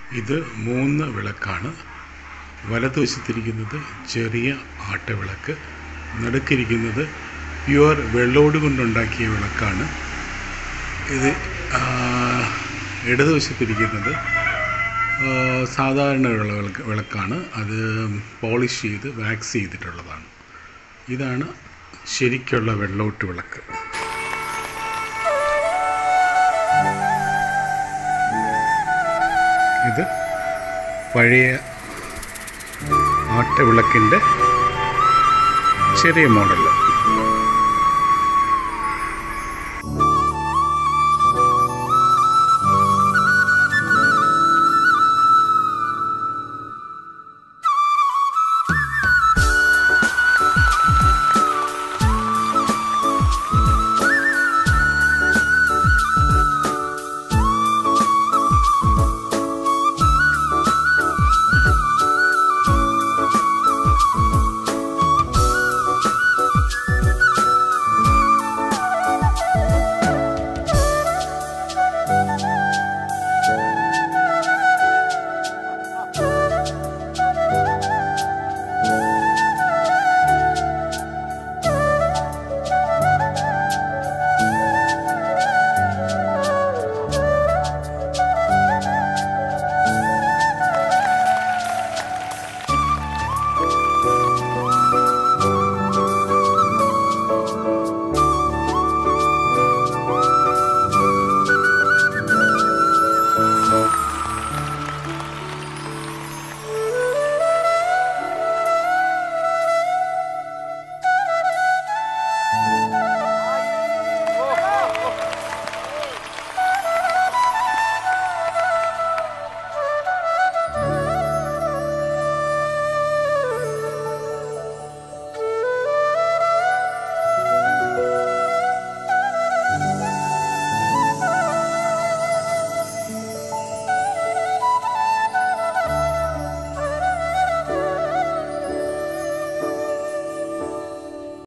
ഇത് മൂന്ന് വിളക്കാണ് വലതുവശത്തിരിക്കുന്നത് ചെറിയ ആട്ടവിളക്ക് നടുക്കിരിക്കുന്നത് പ്യുവർ വെള്ളോട് കൊണ്ടുണ്ടാക്കിയ വിളക്കാണ് ഇത് ആ, ഇടതുവശത്തിരിക്കുന്നത് ആ, സാധാരണയുള്ള വിളക്ക് വിളക്കാണ് അത് പോളിഷ് ചെയ്ത് വാക്സ് ചെയ്തിട്ടുള്ളതാണ് ഇതാണ് ശരിക്കുള്ള വെള്ളോട്ട് വിളക്ക് ഇത് പഴയ ആട്ടവിളക്കിൻ്റെ ചെറിയ മോഡല്